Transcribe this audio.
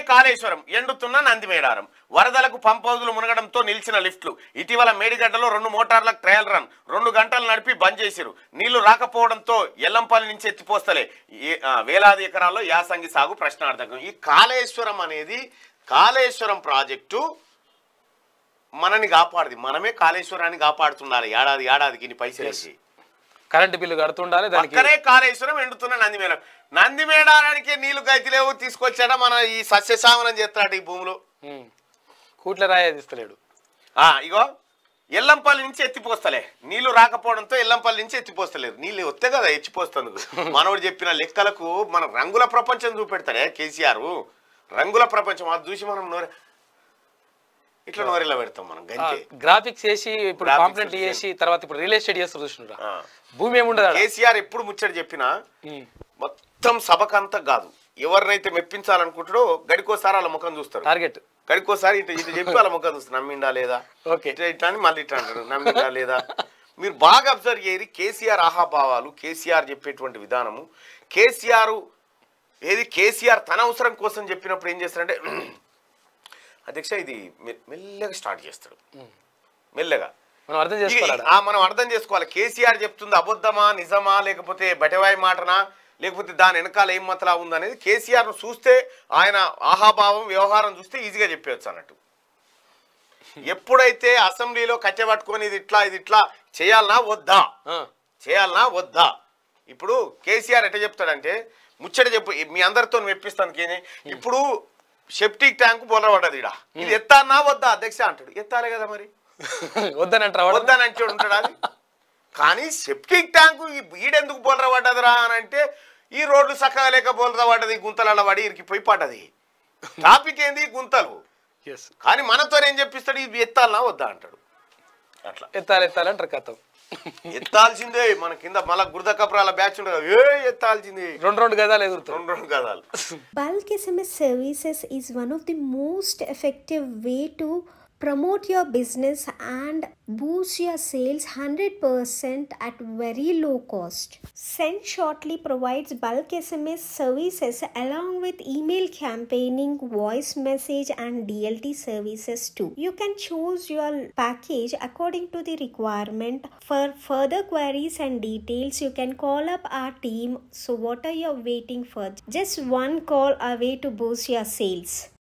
కాళేశ్వరం ఎండుతున్న నందిమేడారం వరదలకు పంప్ హౌజులు మునగడంతో నిలిచిన లిఫ్ట్లు ఇటీవల మేడిగడ్డలో రెండు మోటార్లకు ట్రయల్ రన్ రెండు గంటలు నడిపి బంద్ చేసిరు నీళ్లు రాకపోవడంతో ఎల్లంపల్లి నుంచి ఎత్తిపోస్తలే ఏ- ఆ, వేలాది ఎకరాల్లో యాసంగి సాగు ప్రశ్నార్థకం ఈ కాళేశ్వరం అనేది కాళేశ్వరం ప్రాజెక్టు మనని కాపాడుది మనమే కాళేశ్వరాన్ని కాపాడుతుండాలి ఏడాది ఏడాదికి ఇన్ని పైసలు వేసి కరెంట్ బిల్లు కడుతుండాలి దానికి పక్కనే కాళేశ్వరం ఎండుతున్న నందిమేడ నందిమేడారానికి నీళ్లు గతిలేవు తీసుకొచ్చాడ మన ఈ సస్యశామనం చేస్తాడు ఈ భూమిలో ఉమ్. కూట్ల రాయ తీస్తలేడు ఆ ఇగో ఎల్లంపల్లి నుంచి ఎత్తిపోస్తలే నీళ్లు రాకపోవడంతో ఎల్లంపల్లి నుంచి ఎత్తిపోస్తలేరు నీళ్ళు వస్తే కదా ఎత్తిపోస్తుంది మనోడు చెప్పిన లెక్కలకు మన రంగుల ప్రపంచం చూపెడతాడే కేసీఆర్ రంగుల ప్రపంచం అది చూసి మనం నోరే ఇట్లా నోరెలా పెడతాం మనం గంతే గ్రాఫిక్స్ చేసి ఇప్పుడు Graphics కాంప్లైంట్ చేసి. చేసి తర్వాత ఇప్పుడు రియల్ ఎస్టేట్ చేస్తారు చూసినారా ఆ. భూమి ఏముండదు ఆడ. కేసీఆర్ ఎప్పుడు ముచ్చట చెప్పినా ఉమ్. మొత్తం సభకంతా కాదు ఎవరినైతే మెప్పించాలనుకుంటాడో గడికోసారి వాళ్ళ ముఖం చూస్తారు టార్గెట్ గడికోసారి ఇటు ఇటు చెప్పి వాళ్ళ ముఖం చూస్తారు నమ్మిండా లేదా ఓకే ఇట్లా ఇట్లా అని మళ్ళీ ఇట్లా అంటారు నమ్మిండా లేదా మీరు బాగా అబ్జర్వ్ చేయరు కేసీఆర్ ఆహాభావాలు కేసీఆర్ చెప్పేటువంటి విధానము కేసీఆర్ ఏది కేసీఆర్ తన అవసరం కోసం చెప్పినప్పుడు ఏం చేస్తారంటే అధ్యక్ష ఇది మె- మెల్లగా స్టార్ట్ చేస్తాడు మెల్లగా మనం అర్థం ఇక చేసుకోవాలి ఆ మనం అర్థం చేసుకోవాలి కేసీఆర్ చెప్తుంది అబద్ధమా నిజమా లేకపోతే బటవాయి మాటనా లేకపోతే దాని వెనకాల ఏం మతలా ఉందనేది కేసీఆర్ ను చూస్తే ఆయన ఆహాభావం వ్యవహారం చూస్తే ఈజీగా చెప్పవచ్చు అన్నట్టు ఎప్పుడైతే అసెంబ్లీలో కట్టె పట్టుకొని ఇది ఇట్లా ఇది ఇట్లా చేయాలనా వద్దా ఆ. చేయాలనా వద్దా ఇప్పుడు కేసీఆర్ ఎట్లా చెప్తాడంటే ముచ్చట చెప్పు మీ అందరితో మెప్పిస్తాను కేని ఇప్పుడు సెప్టిక్ ట్యాంక్ బొలవడ్డది ఇడ ఇది ఎత్తానా వద్దా అధ్యక్ష అంటాడు ఎత్తాలి కదా మరి వద్దని అంటారా వాడు? వద్దని అంటే ఉంటాడు అది కానీ సెప్టిక్ ట్యాంకు ఈ ఈడెందుకు బోలర పడ్డదిరా అని అంటే ఈ రోడ్లు చక్కగా లేక బోలర పడ్డది గుంతలలో పడి ఇరికిపోయి పడ్డది టాపిక్ ఏంది గుంతలు Yes. కానీ మనతో ఏం చెప్పిస్తాడు ఇది ఎత్తాలనా వద్దా అంటాడు అట్లా ఎత్తాలి ఎత్తాలి అంటారు కథం ఎత్తాల్సిందే మన కింద మళ్ళా గుర్ద కపరాల బ్యాచ్ ఉండదు ఏ ఎత్తాల్సిందే రెండు రెండు గదాలు ఎగురుతారు రెండు రెండు కదాలు Bulk SMS services is one of the most effective way to promote your business and boost your sales 100% at very low cost. Send Shortly provides bulk SMS services along with email campaigning, voice message and DLT services too. You can choose your package according to the requirement. For further queries and details, you can call up our team. So what are you waiting for? Just one call away to boost your sales.